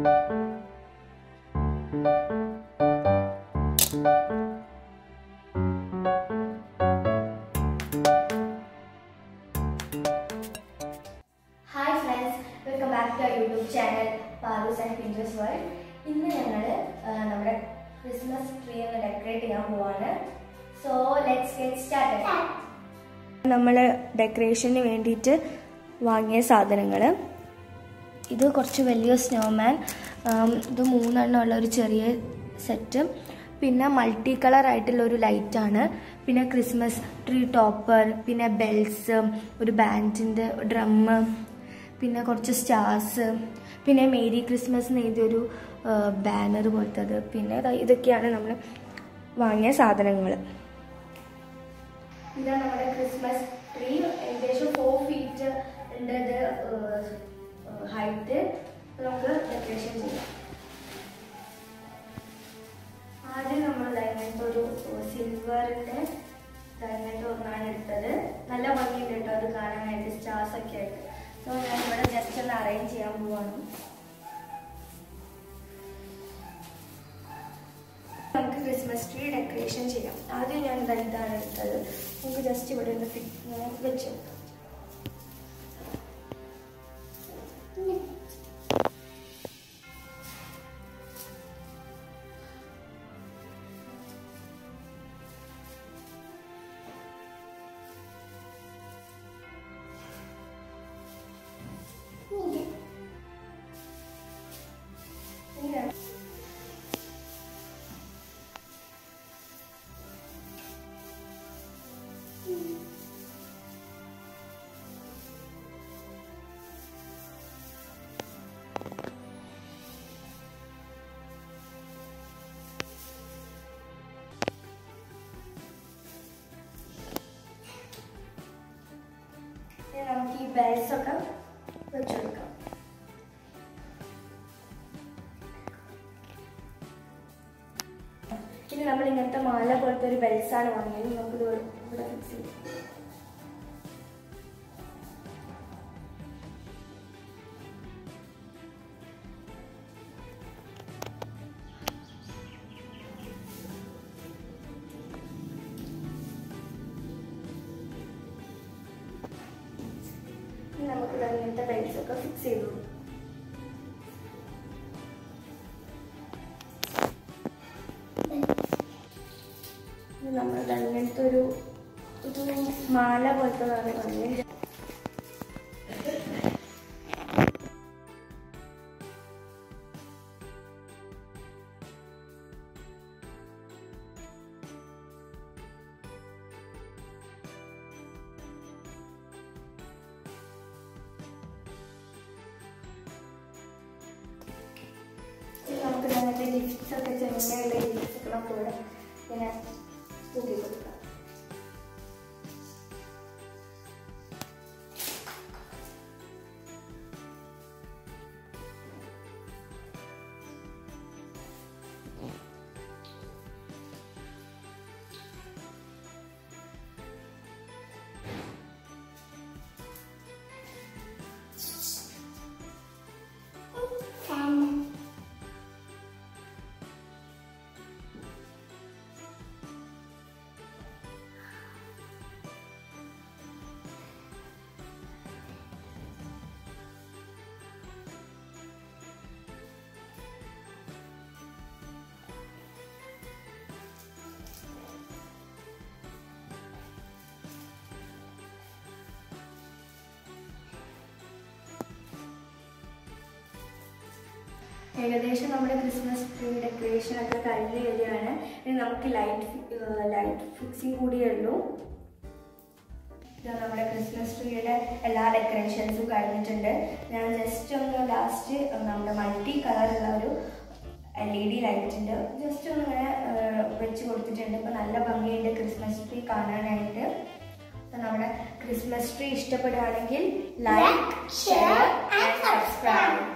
Hi friends welcome back to YouTube channel Paloos and Pinchus world ഇന്ന് ഞങ്ങൾ നമ്മുടെ ക്രിസ്മസ് ട്രീ ഒന്ന് ഡെക്കറേറ്റ് ചെയ്യാൻ പോവാണ് സോ ലെറ്റ്സ് ഗെറ്റ് സ്റ്റാർട്ട് നമ്മൾ ഡെക്കറേഷന് വേണ്ടിയിട്ട് വാങ്ങിയ സാധനങ്ങൾ ഇത് കുറച്ച് വലിയ സ്നോമാൻ ഇത് മൂന്നെണ്ണം ഉള്ള ഒരു ചെറിയ സെറ്റ് പിന്നെ മൾട്ടി കളർ ആയിട്ടുള്ള ഒരു ലൈറ്റാണ് പിന്നെ ക്രിസ്മസ് ട്രീ ടോപ്പർ പിന്നെ ബെൽസ് ഒരു ബാൻഡിൻ്റെ ഡ്രമ്മ് പിന്നെ കുറച്ച് സ്റ്റാർസ് പിന്നെ മേരി ക്രിസ്മസ് എന്ന് എഴുതിയൊരു ബാനർ പോലത്തത് പിന്നെ ദാ ഇതൊക്കെയാണ് നമ്മൾ വാങ്ങിയ സാധനങ്ങൾ ഇതാണ് നമ്മുടെ ക്രിസ്മസ് ട്രീ ഏകദേശം ഫോർ ഫീറ്റ് ഉണ്ട് ഇത് ഹൈറ്റ് നമുക്ക് ഡെക്കറേഷൻ ചെയ്യാം ആദ്യം നമ്മൾ ഇങ്ങനത്തെ ഒരു സിൽവറിന്റെ ഇങ്ങനത്തെ ഒന്നാണ് എടുത്തത് നല്ല ഭംഗിയുണ്ട് കേട്ടോ അത് കാണാനായിട്ട് സ്റ്റാർസ് ഒക്കെ ആയിട്ട് സോ ഞാൻ ഇവിടെ ജസ്റ്റ് ഒന്ന് അറേഞ്ച് ചെയ്യാൻ പോവാണ് നമുക്ക് ക്രിസ്മസ് ട്രീ ഡെക്കറേഷൻ ചെയ്യാം ആദ്യം ഞാൻ ഇതാ ഇതാണ് എടുത്തത് നമുക്ക് ജസ്റ്റ് ഇവിടെ ഒന്ന് ഫിറ്റ് വെച്ച് കൊടുക്കാം ഇങ്ങനെ ഇനി നമുക്ക് ഈ ബെൽസ് ഒക്കെ വെച്ചെടുക്കാം ഇനി നമ്മൾ ഇങ്ങനത്തെ മാല പോലത്തെ ഒരു ബെൽസ് ആണ് വാങ്ങിയത് നമുക്ക് ഇത് ഇവിടെ ഫിക്സ് ചെയ്യാം ഇനി നമുക്ക് ദാ ഇങ്ങനത്തെ ബെൽസ് ഒക്കെ ഫിക്സ് ചെയ്തു കൊടുക്കാം. ഇനി നമ്മൾ ദാ ഇങ്ങനത്തെ ഒരു ഒരു മാല പോലത്തെ വാങ്ങിയത് നമുക്ക് അങ്ങനത്തെ ലിപ്സ് ഒക്കെ ചെമ്മയുള്ള ലിപ്സ് ഒക്കെ നമുക്ക് ഇവിടെ ഇങ്ങനെ തൂക്കി കൊടുക്കാം ഏകദേശം നമ്മുടെ ക്രിസ്മസ് ട്രീ ഡെക്കറേഷൻ ഒക്കെ കഴിഞ്ഞ് വരികയാണ് ഇനി നമുക്ക് ലൈറ്റ് ലൈറ്റ് ഫിക്സിങ് കൂടിയേ ഉള്ളൂ ഇതാ നമ്മുടെ ക്രിസ്മസ് ട്രീയുടെ എല്ലാ ഡെക്കറേഷൻസും കഴിഞ്ഞിട്ടുണ്ട് ഞാൻ ജസ്റ്റ് ഒന്ന് ലാസ്റ്റ് നമ്മുടെ മൾട്ടി കളറുള്ള ഒരു എൽ ഇ ഡി ലൈറ്റിൻ്റെ ജസ്റ്റ് ഒന്ന് ഇങ്ങനെ ആ, വെച്ച് കൊടുത്തിട്ടുണ്ട് ഇപ്പം നല്ല ഭംഗിയുണ്ട് ക്രിസ്മസ് ട്രീ കാണാനായിട്ട് അപ്പം നമ്മുടെ ക്രിസ്മസ് ട്രീ ഇഷ്ടപ്പെടുകയാണെങ്കിൽ ലൈക്ക് ഷെയർ ആൻഡ് സബ്സ്ക്രൈബ്